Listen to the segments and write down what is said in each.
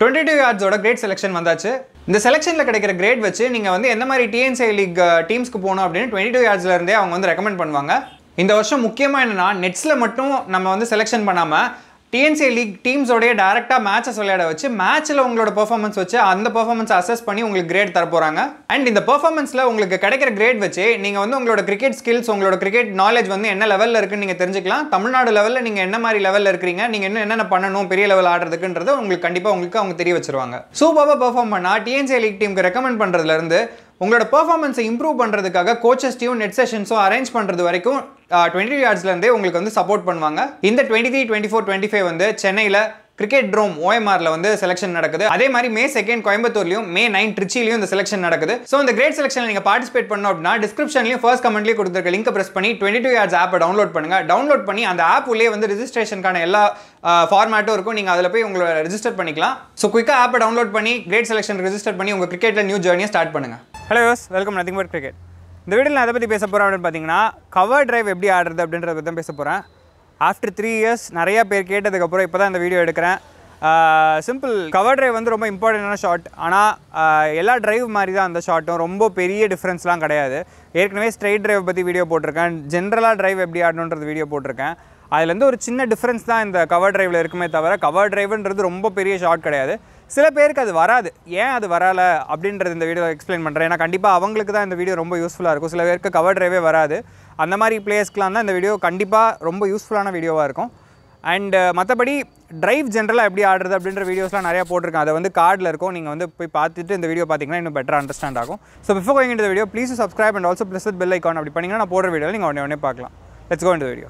twenty two யார்ட்ஸோட great selection வந்தாச்சு இந்த செலெக்ஷனில் கிடைக்கிற கிரேட் வச்சு நீங்கள் வந்து எந்த மாதிரி டிஎன்சி லீக் டீம்ஸ்க்கு போகணும் அப்படின்னு டுவெண்ட்டி டூ யார்ட்ஸ்ல இருந்தே அவங்க வந்து ரெக்கமெண்ட் பண்ணுவாங்க இந்த வருஷம் முக்கியமாக என்னன்னா நெட்ஸில் மட்டும் நம்ம வந்து செலெக்ஷன் பண்ணாமல் டிஎன்சி லீக் டீம்ஸோடய டேரெக்டாக மேட்சஸ் விளையாட வச்சு மேட்ச்சில் உங்களோட பெர்ஃபார்மன்ஸ் வச்சு அந்த பெர்ஃபார்மன்ஸ் அசஸ் பண்ணி உங்களுக்கு கிரேட் தர போகிறாங்க அண்ட் இந்த பெர்ஃபார்மன்ஸில் உங்களுக்கு கிடைக்கிற கிரேட் வச்சு நீங்கள் வந்து உங்களோட கிரிக்கெட் ஸ்கில்ஸ் உங்களோட கிரிக்கெட் நாலேஜ் வந்து என்ன லெவலில் இருக்குன்னு நீங்கள் தெரிஞ்சுக்கலாம் தமிழ்நாடு லெவலில் நீங்கள் என்ன மாதிரி லெவலில் இருக்கிறீங்க நீங்கள் இன்னும் என்னென்ன பண்ணணும் பெரிய லெவல் ஆடுறதுக்குன்றது உங்களுக்கு கண்டிப்பாக உங்களுக்கு அவங்க தெரிய வச்சிருவாங்க சூப்பராக பெர்ஃபார்ம் பண்ணால் டிஎன்சி லீக் டீமுக்கு ரெக்கமெண்ட் பண்ணுறதுலேருந்து உங்களோட பெர்ஃபார்மன்ஸை இம்ப்ரூவ் பண்ணுறதுக்காக கோச்சஸ்டையும் நெட் செஷன்ஸும் அரேஞ்ச் பண்ணுறது வரைக்கும் டுவெண்ட்டி யார்ட்ஸ்லேருந்தே உங்களுக்கு வந்து சப்போர்ட் பண்ணுவாங்க இந்த twenty three twenty four twenty five வந்து சென்னையில் கிரிக்கெட் ட்ரோம் ஓஎம்ஆர்ல வந்து செலெக்ஷன் நடக்குது அதே மாதிரி மே செகண்ட் கோயம்புத்தூர்லையும் மே நைன் திருச்சிலையும் இந்த செலெக்ஷன் நடக்குது ஸோ இந்த கிரேட் செலெக்ஷன் நீங்கள் பார்ட்டிசிபேட் பண்ணணும் அப்படின்னா டிஸ்கிரிப்ஷன்லையும் ஃபர்ஸ்ட் கமெண்ட்லேயும் கொடுத்துருக்க லிங்க் பிரஸ் பண்ணி டுவெண்ட்டி டூ யார்ட்ஸ் ஆப்பை டவுன்லோட் பண்ணுங்க டவுன்லோட் பண்ணி அந்த ஆப் உள்ளே வந்து ரிஜிஸ்ட்ரேஷனுக்கான எல்லா ஃபார்மேட்டும் இருக்கும் நீங்கள் அதில் போய் உங்களை ரெஜிஸ்டர் பண்ணிக்கலாம் ஸோ குயிக்காக ஆப்பை டவுன்லோட் பண்ணி கிரேட் செலெக்ஷன் ரெஜிஸ்டர் பண்ணி உங்கள் கிரிக்கெட்டில் நியூ ஜேர்னியை ஸ்டார்ட் பண்ணுங்க ஹலோ யோஸ் வெல்கம் நத்திங் பட் கிரிக்கெட் இந்த வீடியோவில் நான் எதை பற்றி பேச போகிறேன் அப்படின்னு பார்த்தீங்கன்னா கவர் டிரைவ் எப்படி ஆடுறது அப்படின்றத பற்றி தான் பேச போகிறேன் ஆஃப்டர் த்ரீ இயர்ஸ் நிறைய பேர் கேட்டதுக்கப்புறம் இப்போ தான் இந்த வீடியோ எடுக்கிறேன் சிம்பிள் கவர் டிரைவ் வந்து ரொம்ப இம்பார்ட்டண்டான ஷாட் ஆனால் எல்லா டிரைவ் மாதிரி தான் அந்த ஷாட்டும் ரொம்ப பெரிய டிஃப்ரென்ஸ்லாம் கிடையாது ஏற்கனவே ஸ்ட்ரைட் டிரைவ் பற்றி வீடியோ போட்டிருக்கேன் ஜென்ரலாக டிரைவ் எப்படி ஆடணுன்றது வீடியோ போட்டிருக்கேன் அதுலேருந்து ஒரு சின்ன டிஃப்ரென்ஸ் தான் இந்த கவர் டிரைவில் இருக்குமே தவிர கவர் டிரைவ்ன்றது ரொம்ப பெரிய ஷாட் கிடையாது சில பேருக்கு அது வராது ஏன் அது வரல அப்படின்றது இந்த வீடியோ எக்ஸ்பிளைன் பண்ணுறேன் ஏன்னா கண்டிப்பாக அவங்களுக்கு தான் இந்த வீடியோ ரொம்ப யூஸ்ஃபுல்லாக இருக்கும் சில பேருக்கு கவர் டிரைவே வராது அந்த மாதிரி பிளேஸ்க்கெலாம் தான் இந்த வீடியோ கண்டிப்பாக ரொம்ப யூஸ்ஃபுல்லான வீடியோவாக இருக்கும் அண்ட் மற்றபடி டிரைவ் ஜென்ரலாக எப்படி ஆடுறது அப்படின்ற வீடியோஸ்லாம் நிறையா போட்டிருக்கேன் அதை வந்து கார்டில் இருக்கும் நீங்கள் வந்து போய் பார்த்துட்டு இந்த வீடியோ பார்த்தீங்கன்னா இன்னும் பெட்டர் அண்டர்ஸ்டாண்ட் ஆகும் ஸோ பிஃபோர் கோயிங் இந்த video please subscribe and also press bell icon அப்படி பண்ணிங்கன்னா நான் போடுற வீடியோ நீங்கள் உடனே உடனே பார்க்கலாம் லெட்ஸ் கோ இந்த video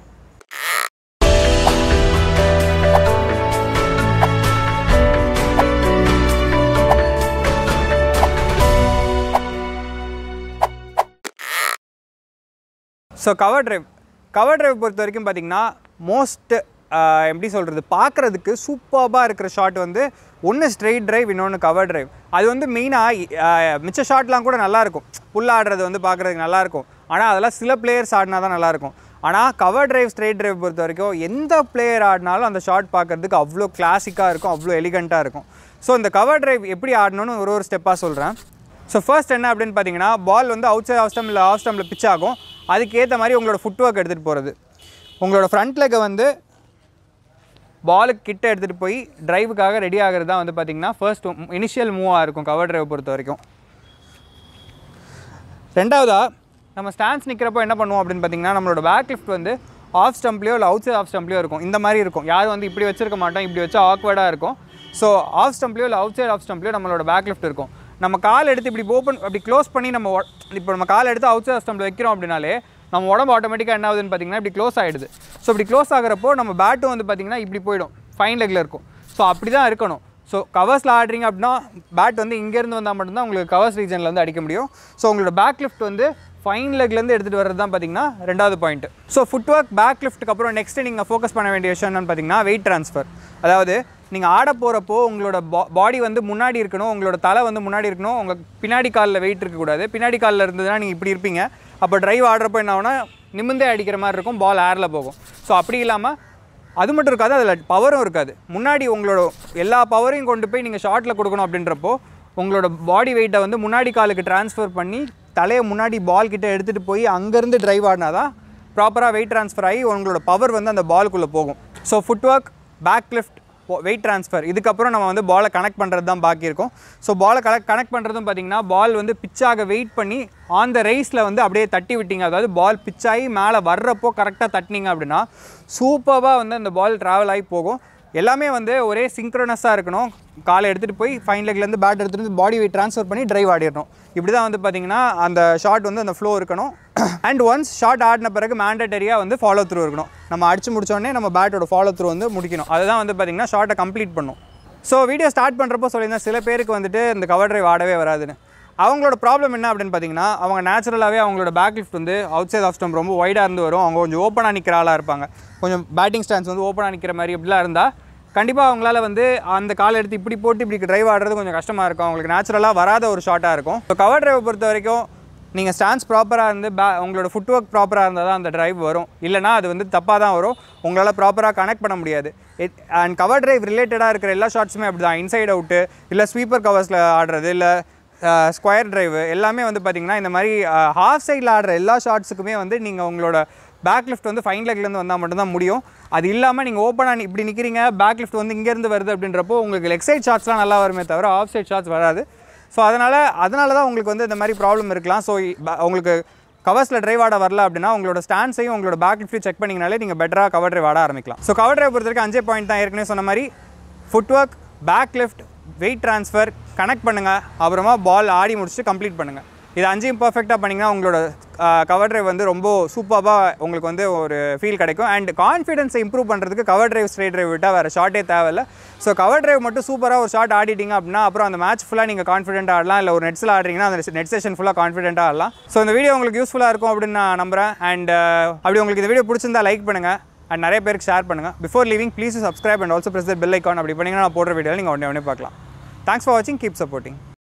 so cover drive cover drive பொறுத்த வரைக்கும் பார்த்தீங்கன்னா மோஸ்ட் எப்படி சொல்கிறது பார்க்குறதுக்கு சூப்பராக இருக்கிற ஷாட் வந்து ஒன்று ஸ்ட்ரெயிட் டிரைவ் இன்னொன்று கவர் டிரைவ் அது வந்து மெயினாக மிச்ச ஷாட்லாம் கூட நல்லாயிருக்கும் புல் ஆடுறது வந்து பார்க்குறதுக்கு நல்லாயிருக்கும் ஆனால் அதெல்லாம் சில பிளேயர்ஸ் ஆடினா தான் நல்லாயிருக்கும் ஆனால் கவர் டிரைவ் ஸ்ட்ரெயிட் டிரைவ் பொறுத்த வரைக்கும் எந்த பிளேயர் ஆடினாலும் அந்த ஷாட் பார்க்குறதுக்கு அவ்வளோ கிளாசிக்காக இருக்கும் அவ்வளோ எலிகண்ட்டாக இருக்கும் ஸோ இந்த கவர் டிரைவ் எப்படி ஆடணும்னு ஒரு ஒரு ஸ்டெப்பாக சொல்கிறேன் ஸோ ஃபர்ஸ்ட் என்ன அப்படின்னு பார்த்தீங்கன்னா பால் வந்து அவுட் சைட் ஆஃப் ஸ்டம் இல்லை ஆஃப் ஸ்டம்பில் பிச் ஆகும் அதுக்கேற்ற மாதிரி உங்களோட ஃபுட் ஒர்க் எடுத்துகிட்டு போகிறது உங்களோட ஃப்ரண்ட் லெக்கை வந்து பாலுக்கு கிட்ட எடுத்துகிட்டு போய் டிரைவுக்காக ரெடி ஆகிறது தான் வந்து பார்த்தீங்கன்னா ஃபர்ஸ்ட் இனிஷியல் மூவாக இருக்கும் கவர் டிரைவ் பொறுத்த வரைக்கும் ரெண்டாவதாக நம்ம ஸ்டாண்ட்ஸ் நிற்கிறப்போ என்ன பண்ணுவோம் அப்படின்னு பார்த்தீங்கன்னா நம்மளோட பேக் லிஃப்ட் வந்து ஆஃப் ஸ்டம்ப்லேயோ இல்லை அவுட் சைட் ஆஃப் ஸ்டம்ப்லேயோ இருக்கும் இந்த மாதிரி இருக்கும் யாரும் வந்து இப்படி வச்சிருக்க மாட்டோம் இப்படி வச்சா ஆக்வர்டாக இருக்கும் ஸோ ஆஃப் ஸ்டம்ப்லேயோ இல்லை அவுட் சைட் ஆஃப் ஸ்டம்ப்லேயோ நம்மளோட பேக் லிஃப்ட் இருக்கும் நம்ம கால் எடுத்து இப்படி ஓப்பன் அப்படி க்ளோஸ் பண்ணி நம்ம ஒ- இப்போ நம்ம கால் எடுத்து அவுட் சைட் ஸ்டம்பில் வைக்கிறோம் அப்படின்னாலே நம்ம உடம்பு ஆட்டோமேட்டிக்காக என்ன ஆகுதுன்னு பார்த்தீங்கன்னா இப்படி க்ளோஸ் ஆகிடுது ஸோ இப்படி க்ளோஸ் ஆகிறப்போ நம்ம பேட்டும் வந்து பார்த்தீங்கன்னா இப்படி போயிடும் ஃபைன் லெக்கில் இருக்கும் ஸோ அப்படி தான் இருக்கணும் ஸோ கவர்ஸில் ஆடுறீங்க அப்படின்னா பேட் வந்து இங்கேருந்து வந்தால் மட்டும்தான் உங்களுக்கு கவர்ஸ் ரீஜனில் வந்து அடிக்க முடியும் ஸோ உங்களோட பேக் லிஃப்ட் வந்து ஃபைன் லெக்லேருந்து எடுத்துகிட்டு வர்றது தான் பார்த்தீங்கன்னா ரெண்டாவது point so footwork back லிஃப்ட்டுக்கு அப்புறம் நெக்ஸ்ட் நீங்கள் ஃபோக்கஸ் பண்ண வேண்டிய விஷயம் என்னன்னு பார்த்தீங்கன்னா வெயிட் ட்ரான்ஸ்ஃபர் அதாவது நீங்கள் ஆட போகிறப்போ உங்களோட பாடி வந்து முன்னாடி இருக்கணும் உங்களோட தலை வந்து முன்னாடி இருக்கணும் உங்கள் பின்னாடி காலில் வெயிட் இருக்கக்கூடாது பின்னாடி காலில் இருந்ததுன்னா நீங்கள் இப்படி இருப்பீங்க அப்போ டிரைவ் ஆடுறப்போ என்ன ஆகும்னா நிமிந்தே அடிக்கிற மாதிரி இருக்கும் பால் ஏரில் போகும் ஸோ அப்படி இல்லாமல் அது மட்டும் இருக்காது அதில் பவரும் இருக்காது முன்னாடி உங்களோட எல்லா பவரையும் கொண்டு போய் நீங்கள் ஷார்ட்டில் கொடுக்கணும் அப்படின்றப்போ உங்களோட பாடி வெயிட்டை வந்து முன்னாடி காலுக்கு ட்ரான்ஸ்ஃபர் பண்ணி தலையை முன்னாடி பால் கிட்ட எடுத்துகிட்டு போய் அங்கேருந்து டிரைவ் ஆடினா தான் ப்ராப்பராக வெயிட் ட்ரான்ஸ்ஃபர் ஆகி உங்களோட பவர் வந்து அந்த பாலுக்குள்ளே போகும் so footwork back lift weight transfer இதுக்கப்புறம் நம்ம வந்து பாலை கனெக்ட் பண்ணுறது தான் பாக்கி இருக்கும் ஸோ பாலை கனெக்ட் கனெக்ட் பண்ணுறதும் பார்த்தீங்கன்னா பால் வந்து பிச்சாக வெயிட் பண்ணி ஆன் த ரேஸில் வந்து அப்படியே தட்டி விட்டீங்க அதாவது பால் பிச்சாகி மேலே வர்றப்போ கரெக்டாக தட்டினீங்க அப்படின்னா சூப்பராக வந்து அந்த பால் ட்ராவல் ஆகி போகும் எல்லாமே வந்து ஒரே சிங்க்ரோனஸாக இருக்கணும் காலை எடுத்துகிட்டு போய் ஃபைன் லெக்லேருந்து பேட் எடுத்துகிட்டு வந்து பாடி வெயிட் ட்ரான்ஸ்ஃபர் பண்ணி டிரைவ் ஆடிடணும் இப்படி தான் வந்து பார்த்தீங்கன்னா அந்த ஷாட் வந்து அந்த ஃப்ளோ இருக்கணும் அண்ட் ஒன்ஸ் ஷாட் ஆடின பிறகு மேண்டட்டரியாக வந்து ஃபாலோ த்ரூ இருக்கணும் நம்ம அடிச்சு முடிச்சோடனே நம்ம பேட்டோட ஃபாலோ த்ரூ வந்து முடிக்கணும் அதுதான் வந்து பார்த்தீங்கன்னா ஷாட்டை கம்ப்ளீட் பண்ணும் ஸோ வீடியோ ஸ்டார்ட் பண்ணுறப்போ சொல்லியிருந்தேன் சில பேருக்கு வந்துட்டு இந்த கவர் டிரைவ் ஆடவே வராதுன்னு அவங்களோட ப்ராப்ளம் என்ன அப்படின்னு பார்த்தீங்கன்னா அவங்க நேச்சுரலாகவே அவங்களோட பேக் லிஃப்ட் வந்து அவுட் சைட் ஆஃப் ஸ்டம் ரொம்ப வைடாக இருந்து வரும் அவங்க கொஞ்சம் ஓப்பனாக நிற்கிற ஆளாக இருப்பாங்க கொஞ்சம் பேட்டிங் ஸ்டான்ஸ் வந்து ஓப்பனாக நிற்கிற மாதிரி இப்படிலாம் இருந்தால் கண்டிப்பாக அவங்களால வந்து அந்த கால் எடுத்து இப்படி போட்டு இப்படி டிரைவ் ஆடுறது கொஞ்சம் கஷ்டமாக இருக்கும் அவங்களுக்கு நேச்சுரலாக வராத ஒரு ஷாட்டாக இருக்கும் ஸோ கவர் டிரைவை பொறுத்த வரைக்கும் நீங்கள் ஸ்டான்ஸ் ப்ராப்பராக இருந்து பே உங்களோட ஃபுட் ஒர்க் ப்ராப்பராக இருந்தால் தான் அந்த டிரைவ் வரும் இல்லைனா அது வந்து தப்பாக தான் வரும் உங்களால் ப்ராப்பராக கனெக்ட் பண்ண முடியாது அண்ட் கவர் டிரைவ் ரிலேட்டடாக இருக்கிற எல்லா ஷாட்ஸுமே அப்படி தான் இன்சைட் அவுட்டு இல்லை ஸ்வீப்பர் கவர்ஸில் ஆடுறது இல்லை ஸ்கொயர் டிரைவ் எல்லாமே வந்து பார்த்திங்கன்னா இந்த மாதிரி ஹாஃப் சைடில் ஆடுற எல்லா ஷாட்ஸுக்குமே வந்து நீங்கள் உங்களோட பேக் லிஃப்ட் வந்து ஃபைன் லெக்லேருந்து வந்தால் மட்டும்தான் முடியும் அது இல்லாமல் நீங்கள் ஓப்பனாக இப்படி நிற்கிறீங்க பேக் லிஃப்ட் வந்து இங்கேருந்து வருது அப்படின்றப்போ உங்களுக்கு லெக் சைட் ஷாட்ஸ்லாம் நல்லா வருமே தவிர ஆஃப் சைட் ஷாட்ஸ் வராது ஸோ அதனால் அதனால தான் உங்களுக்கு வந்து இந்த மாதிரி ப்ராப்ளம் இருக்கலாம் ஸோ உங்களுக்கு கவர்ஸில் டிரைவ் ஆட வரல அப்படின்னா உங்களோட ஸ்டாண்ட்ஸையும் உங்களோட பேக் லிஃப்ட்டையும் செக் பண்ணிங்கனாலே நீங்கள் பெட்டராக கவர் டிரைவ் ஆட ஆரம்பிக்கலாம் ஸோ கவர் டிரைவ் பொறுத்த வரைக்கும் அஞ்சே பாயிண்ட் தான் ஏற்கனவே சொன்ன மாதிரி footwork back lift weight transfer connect பண்ணுங்கள் அப்புறமா பால் ஆடி முடிச்சுட்டு கம்ப்ளீட் பண்ணுங்கள் இது அஞ்சையும் பர்ஃபெக்டாக பண்ணிங்கன்னா உங்களோட கவர் டிரைவ் வந்து ரொம்ப சூப்பராக உங்களுக்கு வந்து ஒரு ஃபீல் கிடைக்கும் அண்ட் கான்ஃபிடன்ஸை இம்ப்ரூவ் பண்ணுறதுக்கு கவர் டிரைவ் ஸ்ட்ரைட் டிரைவ் விட்டால் வேறு ஷார்ட்டே தேவையில்ல ஸோ கவர் டிரைவ் மட்டும் சூப்பராக ஒரு ஷாட் ஆடிட்டீங்க அப்படின்னா அப்புறம் அந்த மேட்ச் ஃபுல்லாக நீங்கள் கான்ஃபிடென்ட் ஆடலாம் இல்லை ஒரு நெட்ஸில் ஆடுறீங்கன்னா அந்த நெட் செஷன் ஃபுல்லாக கான்ஃபிடென்ட்டாக ஆடலாம் ஸோ இந்த வீடியோ உங்களுக்கு யூஸ்ஃபுல்லாக இருக்கும் அப்படின்னு நான் நம்புகிறேன் அண்ட் அப்படி உங்களுக்கு இந்த வீடியோ பிடிச்சிருந்தா லைக் பண்ணுங்கள் அண்ட் நிறைய பேருக்கு ஷேர் பண்ணுங்கள் before leaving please subscribe and also press bell icon அப்படி பண்ணிங்கன்னா நான் போடுற வீடியோ நீங்கள் உடனே உடனே பார்க்கலாம் தேங்க்ஸ் ஃபார் வாட்சிங் கீப் சப்போர்ட்டிங்